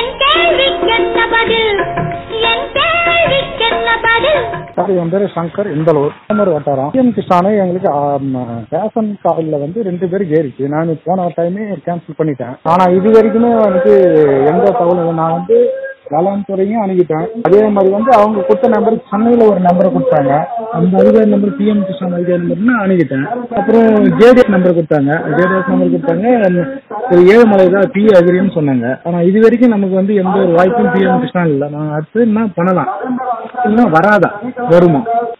என் கேள்விக்கென்ன பதில் என் கேள்விக்கென்ன பதில் சார் என் பேரு சங்கர் இந்தலூர் ஒரு வட்டாரம் பிஎம் கிருஷ்ணானு எங்களுக்கு ரேஷன் கார்டில் வந்து ரெண்டு பேருக்கு ஏறிச்சு நான் போன டைமே கேன்சல் பண்ணிட்டேன் ஆனா இது வரைக்குமே வந்து எந்த தகவலும் நான் வந்து வேளாண் துறையும் அணுகிட்டேன் அதே மாதிரி வந்து அவங்க கொடுத்த நம்பர் சென்னையில் ஒரு நம்பரை கொடுத்தாங்க அந்த அதிகாரி நம்பர் பிஎம் கிருஷ்ணன் அதிகாரி நம்பர்னு அணுகிட்டேன் அப்புறம் ஜேடிஎஸ் நம்பர் கொடுத்தாங்க ஜேடிஎஸ் நம்பர் கொடுத்தாங்க ஒரு ஏழுமலை தான் பி அகிரின்னு சொன்னாங்க ஆனா இது வரைக்கும் நமக்கு வந்து எந்த ஒரு வாய்ப்பும் பிஎம் கிருஷ்ணா இல்லை நான் அடுத்து என்ன பண்ணலாம் இல்லைன்னா வராதா வருமா